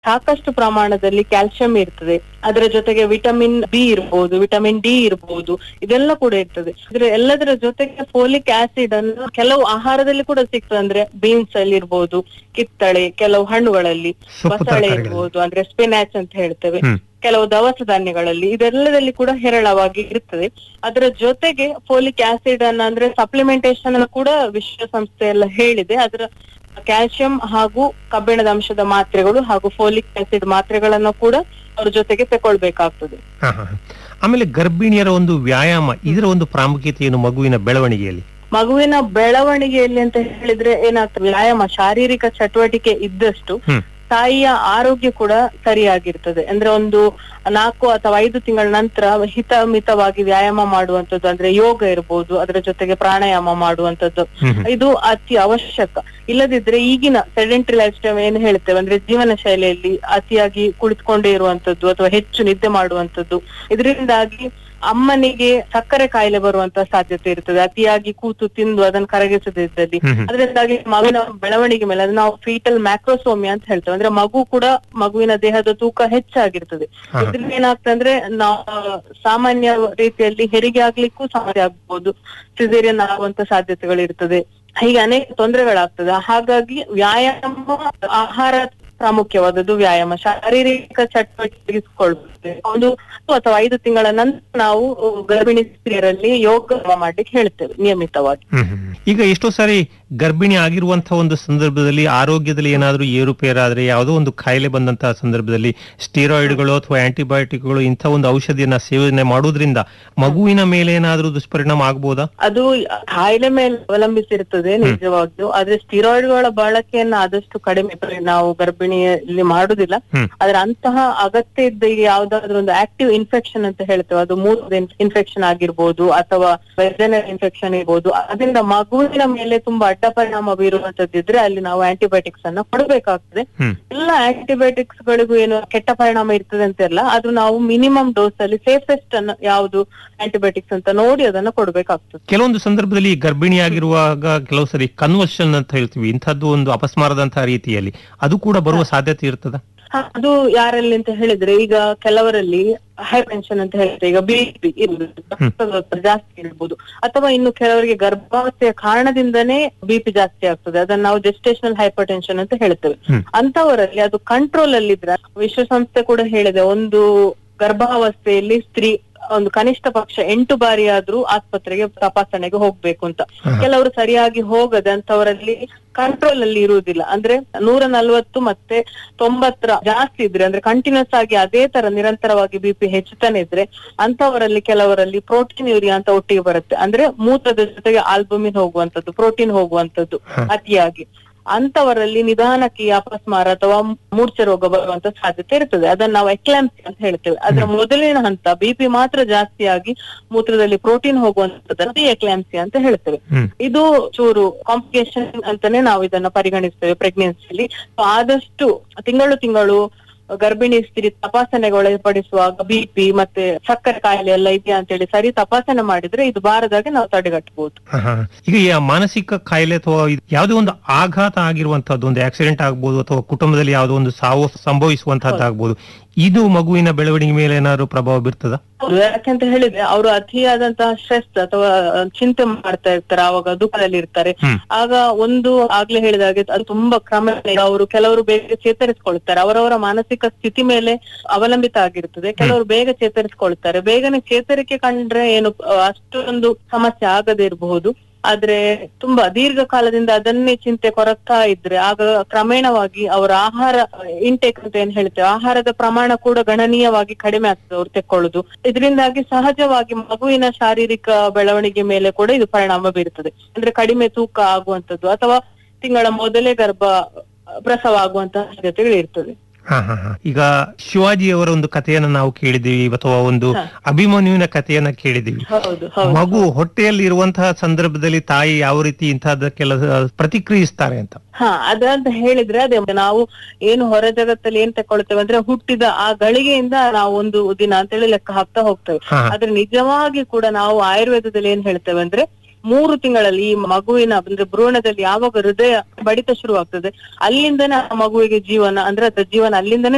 ಸಾಕಷ್ಟು ಪ್ರಮಾಣದಲ್ಲಿ ಕ್ಯಾಲ್ಸಿಯಂ ಇರ್ತದೆ ಅದರ ಜೊತೆಗೆ ವಿಟಮಿನ್ ಬಿ ಇರ್ಬೋದು ವಿಟಮಿನ್ ಡಿ ಇರ್ಬೋದು ಇದೆಲ್ಲ ಕೂಡ ಇರ್ತದೆ ಇದ್ರ ಎಲ್ಲದರ ಜೊತೆಗೆ ಫೋಲಿಕ್ ಆಸಿಡ್ ಅನ್ನು ಕೆಲವು ಆಹಾರದಲ್ಲಿ ಕೂಡ ಸಿಗ್ತದೆ ಅಂದ್ರೆ ಬೀನ್ಸ್ ಅಲ್ಲಿ ಇರ್ಬೋದು ಕಿತ್ತಳೆ ಕೆಲವು ಹಣ್ಣುಗಳಲ್ಲಿ ಸೊಪ್ಪು ಬಸಳೆ ತರಕಾರಿಗಳಲ್ಲಿ. ಇರ್ಬೋದು ಅಂದ್ರೆ ಸ್ಪಿನಾಚ್ ಅಂತ ಹೇಳ್ತೇವೆ ಹ್ಮ್. ಕೆಲವು ದವಸ ಧಾನ್ಯಗಳಲ್ಲಿ ಇದೆಲ್ಲದಲ್ಲಿ ಕೂಡ ಹೇರಳವಾಗಿ ಇರ್ತದೆ ಅದರ ಜೊತೆಗೆ ಫೋಲಿಕ್ ಆಸಿಡ್ ಅನ್ನ ಅಂದ್ರೆ ಸಪ್ಲಿಮೆಂಟೇಶನ್ ಅನ್ನು ಕೂಡ ವಿಶ್ವಸಂಸ್ಥೆ ಎಲ್ಲ ಹೇಳಿದೆ ಅದರ ಕ್ಯಾಲ್ಸಿಯಂ ಹಾಗೂ ಕಬ್ಬಿಣದ ಅಂಶದ ಮಾತ್ರೆಗಳು ಹಾಗೂ ಫೋಲಿಕ್ ಆಸಿಡ್ ಮಾತ್ರೆಗಳನ್ನು ಕೂಡ ಅವ್ರ ಜೊತೆಗೆ ತಗೊಳ್ಬೇಕಾಗ್ತದೆ ಹಾ, ಹಾ, ಹಾ. ಆಮೇಲೆ ಗರ್ಭಿಣಿಯರ ಒಂದು ವ್ಯಾಯಾಮ ಇದರ ಒಂದು ಪ್ರಾಮುಖ್ಯತೆ ಏನು ಮಗುವಿನ ಬೆಳವಣಿಗೆಯಲ್ಲಿ ಮಗುವಿನ ಬೆಳವಣಿಗೆಯಲ್ಲಿ ಅಂತ ಹೇಳಿದ್ರೆ ಏನಾಗ್ತದೆ ವ್ಯಾಯಾಮ ಶಾರೀರಿಕ ಚಟುವಟಿಕೆ ಇದ್ದಷ್ಟು ಹ್ಮ್. ತಾಯಿಯ ಆರೋಗ್ಯ ಕೂಡ ಸರಿಯಾಗಿರ್ತದೆ ಅಂದ್ರೆ ಒಂದು ನಾಲ್ಕು ಅಥವಾ ಐದು ತಿಂಗಳ ನಂತರ ಹಿತಮಿತವಾಗಿ ವ್ಯಾಯಾಮ ಮಾಡುವಂತದ್ದು ಅಂದ್ರೆ ಯೋಗ ಇರ್ಬೋದು ಅದರ ಜೊತೆಗೆ ಪ್ರಾಣಾಯಾಮ ಮಾಡುವಂತದ್ದು ಹ್ಮ್, ಹ್ಮ್. ಇದು ಅತಿ ಅವಶ್ಯಕ ಇಲ್ಲದಿದ್ರೆ ಈಗಿನ ಸೆಡೆಂಟ್ರಿ ಲೈಫ್ ಸ್ಟೈಲ್ ಏನ್ ಹೇಳ್ತೇವೆ ಅಂದ್ರೆ ಜೀವನ ಶೈಲಿಯಲ್ಲಿ ಅತಿಯಾಗಿ ಕುಳಿತುಕೊಂಡೇ ಇರುವಂತದ್ದು ಅಥವಾ ಹೆಚ್ಚು ನಿದ್ದೆ ಮಾಡುವಂತದ್ದು ಇದರಿಂದಾಗಿ ಅಮ್ಮನಿಗೆ ಸಕ್ಕರೆ ಕಾಯಿಲೆ ಬರುವಂತ ಸಾಧ್ಯತೆ ಇರ್ತದೆ ಅತಿಯಾಗಿ ಕೂತು ತಿಂದು ಅದನ್ನು ಕರಗಿಸದೇ ಇದ್ದಲ್ಲಿ ಹ್ಮ್, ಹ್ಮ್. ಅದರಿಂದಾಗಿ ಮಗುವಿನ ಬೆಳವಣಿಗೆ ಮೇಲೆ ಅದು ನಾವು ಫೀಟಲ್ ಮ್ಯಾಕ್ರೋಸೋಮಿಯಾ ಅಂತ ಹೇಳ್ತೇವೆ ಅಂದ್ರೆ ಮಗು ಕೂಡ ಮಗುವಿನ ದೇಹದ ತೂಕ ಹೆಚ್ಚಾಗಿರ್ತದೆ ಹಾ. ಇದ್ರಿಂದ ಏನಾಗ್ತದೆ ಅಂದ್ರೆ ನಾವು ಸಾಮಾನ್ಯ ರೀತಿಯಲ್ಲಿ ಹೆರಿಗೆ ಆಗ್ಲಿಕ್ಕೂ ಸಮಸ್ಯೆ ಆಗ್ಬೋದು ಸಿಸೇರಿಯನ್ ಆಗುವಂತ ಸಾಧ್ಯತೆಗಳು ಇರ್ತದೆ ಹೀಗೆ ಅನೇಕ ತೊಂದರೆಗಳಾಗ್ತದೆ ಹಾಗಾಗಿ ವ್ಯಾಯಾಮ ಆಹಾರ ಪ್ರಾಮುಖ್ಯವಾದದ್ದು ವ್ಯಾಯಾಮ ಶಾರೀರಿಕ ಚಟುವಟಿಕೆಗೊಳ್ಬೇಕು ಒಂದು ಹತ್ತು ಅಥವಾ ಐದು ತಿಂಗಳ ನಂತರ ನಾವು ಗರ್ಭಿಣಿ ಸ್ತ್ರೀಯರಲ್ಲಿ ಯೋಗ ಮಾಡ್ಲಿಕ್ಕೆ ಹೇಳ್ತೇವೆ ನಿಯಮಿತವಾಗಿ ಹ್ಮ್, ಹ್ಮ್. ಈಗ ಎಷ್ಟೋ ಸಾರಿ ಗರ್ಭಿಣಿ ಆಗಿರುವಂತಹ ಒಂದು ಸಂದರ್ಭದಲ್ಲಿ ಆರೋಗ್ಯದಲ್ಲಿ ಏನಾದ್ರೂ ಏರುಪೇರಾದ್ರೆ ಯಾವುದೋ ಒಂದು ಕಾಯಿಲೆ ಬಂದಂತಹ ಸಂದರ್ಭದಲ್ಲಿ ಸ್ಟೀರಾಯ್ಡ್ಗಳು ಅಥವಾ ಆಂಟಿಬಯೋಟಿಕ್ಗಳು ಇಂಥ ಒಂದು ಔಷಧಿಯನ್ನ ಸೇವನೆ ಮಾಡೋದ್ರಿಂದ ಮಗುವಿನ ಮೇಲೆ ಏನಾದ್ರೂ ದುಷ್ಪರಿಣಾಮ ಆಗ್ಬೋದಾ ಅದು ಕಾಯಿಲೆ ಮೇಲೆ ಅವಲಂಬಿಸಿರ್ತದೆ ನಿಜವಾಗ್ಲೂ ಆದ್ರೆ ಸ್ಟಿರಾಯ್ಡ್ಗಳ ಬಳಕೆಯನ್ನ ಆದಷ್ಟು ಕಡಿಮೆ ನಾವು ಗರ್ಭಿಣಿಯಲ್ಲಿ ಮಾಡುದಿಲ್ಲ ಹ್ಮ್. ಆದ್ರೆ ಅಂತಹ ಅಗತ್ಯ ಇದ್ದ ಈಗ ಯಾವ್ದಾದ್ರು ಒಂದು ಆಕ್ಟಿವ್ ಇನ್ಫೆಕ್ಷನ್ ಅಂತ ಹೇಳ್ತೇವೆ ಅದು ಮೂತ್ರದ ಇನ್ಫೆಕ್ಷನ್ ಆಗಿರ್ಬೋದು ಅಥವಾ ವೆಜನಲ್ ಇನ್ಫೆಕ್ಷನ್ ಇರ್ಬೋದು ಅದರಿಂದ ಮಗುವಿನ ಮೇಲೆ ತುಂಬಾ ಅಡ್ಡ ಪರಿಣಾಮ ಬೀರುವಂತದ್ದಿದ್ರೆ ಅಲ್ಲಿ ನಾವು ಆಂಟಿಬಯೋಟಿಕ್ಸ್ ಅನ್ನ ಕೊಡಬೇಕಾಗ್ತದೆ ಹ್ಮ್ ಎಲ್ಲ ಆಂಟಿಬಯೋಟಿಕ್ಸ್ ಗಳಿಗೂ ಏನು ಕೆಟ್ಟ ಪರಿಣಾಮ ಇರ್ತದೆ ಅಂತೆಲ್ಲ ಅದು ನಾವು ಮಿನಿಮಮ್ ಡೋಸ್ ಅಲ್ಲಿ ಸೇಫೆಸ್ಟ್ ಅನ್ನ ಯಾವುದು ಆಂಟಿಬಯೋಟಿಕ್ಸ್ ಅಂತ ನೋಡಿ ಅದನ್ನ ಕೊಡ್ಬೇಕಾಗ್ತದೆ ಕೆಲವೊಂದು ಸಂದರ್ಭದಲ್ಲಿ ಗರ್ಭಿಣಿಯಾಗಿರುವಾಗ ಕೆಲವು ಸರಿ ಕನ್ವರ್ಷನ್ ಅಂತ ಹೇಳ್ತೀವಿ ಇಂಥದ್ದು ಒಂದು ಅಪಸ್ಮಾರದಂತಹ ರೀತಿಯಲ್ಲಿ ಅದು ಕೂಡ ಬರುವ ಸಾಧ್ಯತೆ ಇರ್ತದ ಹ, ಅದು ಯಾರಲ್ಲಿ ಅಂತ ಹೇಳಿದ್ರೆ ಈಗ ಕೆಲವರಲ್ಲಿ ಹೈ ಟೆನ್ಷನ್ ಅಂತ ಹೇಳ್ತಾರೆ ಈಗ ಬಿ ಪಿ ಇರ್ಬೋದು ಜಾಸ್ತಿ ಇರ್ಬೋದು ಅಥವಾ ಇನ್ನು ಕೆಲವರಿಗೆ ಗರ್ಭಾವಸ್ಥೆಯ ಕಾರಣದಿಂದನೇ ಬಿ ಪಿ ಜಾಸ್ತಿ ಆಗ್ತದೆ ಅದನ್ನ ನಾವು ಜೆಸ್ಟೇಷನಲ್ ಹೈಪರ್ ಟೆನ್ಷನ್ ಅಂತ ಹೇಳ್ತೇವೆ ಹ್ಮ್. ಅಂತವರಲ್ಲಿ ಅದು ಕಂಟ್ರೋಲ್ ಅಲ್ಲಿ ಇದ್ರೆ ವಿಶ್ವಸಂಸ್ಥೆ ಕೂಡ ಹೇಳಿದೆ ಒಂದು ಗರ್ಭಾವಸ್ಥೆಯಲ್ಲಿ ಸ್ತ್ರೀ ಒಂದು ಕನಿಷ್ಠ ಪಕ್ಷ ಎಂಟು ಬಾರಿ ಆದ್ರೂ ಆಸ್ಪತ್ರೆಗೆ ತಪಾಸಣೆಗೆ ಹೋಗ್ಬೇಕು ಅಂತ ಹಾ. ಕೆಲವರು ಸರಿಯಾಗಿ ಹೋಗದೆ ಅಂತವರಲ್ಲಿ ಕಂಟ್ರೋಲ್ ಅಲ್ಲಿ ಇರುವುದಿಲ್ಲ ಅಂದ್ರೆ ನೂರ ನಲ್ವತ್ತು ಮತ್ತೆ ತೊಂಬತ್ತರ ಜಾಸ್ತಿ ಇದ್ರೆ ಅಂದ್ರೆ ಕಂಟಿನ್ಯೂಸ್ ಆಗಿ ಅದೇ ತರ ನಿರಂತರವಾಗಿ ಬಿ ಪಿ ಹೆಚ್ಚುತ್ತಾನೆ ಇದ್ರೆ ಅಂತವರಲ್ಲಿ ಕೆಲವರಲ್ಲಿ ಪ್ರೋಟೀನ್ ಯೂರಿಯಾ ಅಂತ ಒಟ್ಟಿಗೆ ಬರುತ್ತೆ ಅಂದ್ರೆ ಮೂತ್ರದ ಜೊತೆಗೆ ಆಲ್ಬುಮಿನ್ ಹೋಗುವಂತದ್ದು ಪ್ರೋಟೀನ್ ಹೋಗುವಂತದ್ದು ಹ. ಅತಿಯಾಗಿ ಅಂತವರಲ್ಲಿ ನಿಧಾನಕ್ಕೆ ಈ ಅಪಸ್ಮಾರ ಅಥವಾ ಮೂರ್ಛೆ ರೋಗ ಬರುವಂತ ಸಾಧ್ಯತೆ ಇರ್ತದೆ ಅದನ್ನ ನಾವು ಎಕ್ಲಾಂಪ್ಸಿ ಅಂತ ಹೇಳ್ತೇವೆ ಅದರ ಮೊದಲಿನ ಹಂತ ಬಿಪಿ ಮಾತ್ರ ಜಾಸ್ತಿಯಾಗಿ ಮೂತ್ರದಲ್ಲಿ ಪ್ರೋಟೀನ್ ಹೋಗುವಂತದ್ದು ಎಕ್ಲಾಂಪ್ಸಿ ಅಂತ ಹೇಳ್ತೇವೆ ಹ್ಮ್ ಇದು ಚೂರು ಕಾಂಪ್ಲಿಕೇಶನ್ ಅಂತಾನೆ ನಾವು ಇದನ್ನ ಪರಿಗಣಿಸ್ತೇವೆ ಪ್ರೆಗ್ನೆನ್ಸಿಯಲ್ಲಿ ಆದಷ್ಟು ತಿಂಗಳು ತಿಂಗಳು ಗರ್ಭಿಣಿ ಸ್ತ್ರೀ ತಪಾಸಣೆಗೆ ಒಳಪಡಿಸುವಾಗ ಬಿಪಿ ಮತ್ತೆ ಸಕ್ಕರೆ ಕಾಯಿಲೆ ಎಲ್ಲ ಇದೆಯಾ ಅಂತೇಳಿ ಸರಿ ತಪಾಸಣೆ ಮಾಡಿದ್ರೆ ಇದು ಬಾರದಾಗೆ ನಾವು ತಡೆಗಟ್ಟಬಹುದು ಹ, ಹ. ಈಗ ಈ ಮಾನಸಿಕ ಕಾಯಿಲೆ ಅಥವಾ ಇದು ಯಾವುದೇ ಒಂದು ಆಘಾತ ಆಗಿರುವಂತಹದ್ದು ಒಂದು ಆಕ್ಸಿಡೆಂಟ್ ಆಗ್ಬೋದು ಅಥವಾ ಕುಟುಂಬದಲ್ಲಿ ಯಾವುದೋ ಒಂದು ಸಾವು ಸಂಭವಿಸುವಂತಹದ್ದು ಆಗ್ಬೋದು ಇದು ಮಗುವಿನ ಬೆಳವಣಿಗೆ ಮೇಲೆ ಏನಾದ್ರು ಪ್ರಭಾವ ಬೀರ್ತದ ಹೌದು, ಯಾಕೆಂತ ಹೇಳಿದ್ರೆ ಅವರು ಅತಿಯಾದಂತಹ ಸ್ಟ್ರೆಸ್ ಅಥವಾ ಚಿಂತೆ ಮಾಡ್ತಾ ಇರ್ತಾರೆ ಆವಾಗ ದುಃಖದಲ್ಲಿ ಇರ್ತಾರೆ ಹ್ಮ್. ಆಗ ಒಂದು ಆಗ್ಲೇ ಹೇಳಿದಾಗೆ ಅದು ತುಂಬಾ ಕ್ರಮೇಣ ಅವರು ಕೆಲವರು ಬೇಗ ಚೇತರಿಸಿಕೊಳ್ತಾರೆ ಅವರವರ ಮಾನಸಿಕ ಸ್ಥಿತಿ ಮೇಲೆ ಅವಲಂಬಿತ ಆಗಿರ್ತದೆ ಕೆಲವರು ಬೇಗ ಚೇತರಿಸಿಕೊಳ್ತಾರೆ ಬೇಗನೆ ಚೇತರಿಕೆ ಕಂಡ್ರೆ ಏನು ಆ, ಅಷ್ಟೊಂದು ಸಮಸ್ಯೆ ಆಗದೇ ಇರಬಹುದು ಆದ್ರೆ ತುಂಬಾ ದೀರ್ಘಕಾಲದಿಂದ ಅದನ್ನೇ ಚಿಂತೆ ಕೊರಗ್ತಾ ಇದ್ರೆ ಆಗ ಕ್ರಮೇಣವಾಗಿ ಅವರ ಆಹಾರ ಇಂಟೇಕ್ ಅಂತ ಏನ್ ಹೇಳ್ತೇವೆ ಆಹಾರದ ಪ್ರಮಾಣ ಕೂಡ ಗಣನೀಯವಾಗಿ ಕಡಿಮೆ ಆಗ್ತದೆ ಅವ್ರು ತೆಕ್ಕೊಳ್ಳುದು ಇದರಿಂದಾಗಿ ಸಹಜವಾಗಿ ಮಗುವಿನ ಶಾರೀರಿಕ ಬೆಳವಣಿಗೆ ಮೇಲೆ ಕೂಡ ಇದು ಪರಿಣಾಮ ಬೀರುತ್ತದೆ ಅಂದ್ರೆ ಕಡಿಮೆ ತೂಕ ಆಗುವಂತದ್ದು ಅಥವಾ ತಿಂಗಳ ಮೊದಲೇ ಗರ್ಭ ಪ್ರಸವ ಆಗುವಂತಹ ಸಾಧ್ಯತೆಗಳು ಇರ್ತದೆ ಹ, ಹ, ಹ. ಈಗ ಶಿವಾಜಿಯವರ ಒಂದು ಕಥೆಯನ್ನ ನಾವು ಕೇಳಿದೀವಿ ಅಥವಾ ಒಂದು ಹ. ಅಭಿಮನ್ಯುವಿನ ಕಥೆಯನ್ನ ಕೇಳಿದೀವಿ ಹೌದು ಹೌದು ಮಗು ಹೊಟ್ಟೆಯಲ್ಲಿ ಇರುವಂತಹ ಸಂದರ್ಭದಲ್ಲಿ ತಾಯಿ ಯಾವ ರೀತಿ ಇಂತಹದಕ್ಕೆಲ್ಲ ಪ್ರತಿಕ್ರಿಯಿಸ್ತಾರೆ ಅಂತ ಹಾ ಅದಂತ ಹೇಳಿದ್ರೆ ಅದೇ ನಾವು ಏನು ಹೊರ ಜಗತ್ತಲ್ಲಿ ಏನ್ ತಕೊಳ್ತೇವೆ ಅಂದ್ರೆ ಹುಟ್ಟಿದ ಆ ಗಳಿಗೆಯಿಂದ ನಾವು ಒಂದು ದಿನ ಅಂತೇಳಿ ಲೆಕ್ಕ ಹಾಕ್ತಾ ಹೋಗ್ತೇವೆ ಹಾ. ಆದ್ರೆ ನಿಜವಾಗಿ ಕೂಡ ನಾವು ಆಯುರ್ವೇದದಲ್ಲಿ ಏನ್ ಹೇಳ್ತೇವೆ ಅಂದ್ರೆ ಮೂರು ತಿಂಗಳಲ್ಲಿ ಈ ಮಗುವಿನ ಅಂದ್ರೆ ಭ್ರೂಣದಲ್ಲಿ ಯಾವಾಗ ಹೃದಯ ಬಡಿತ ಶುರುವಾಗ್ತದೆ ಅಲ್ಲಿಂದನೇ ಆ ಮಗುವಿಗೆ ಜೀವನ ಅಂದ್ರೆ ಅದ್ರ ಜೀವನ ಅಲ್ಲಿಂದನೇ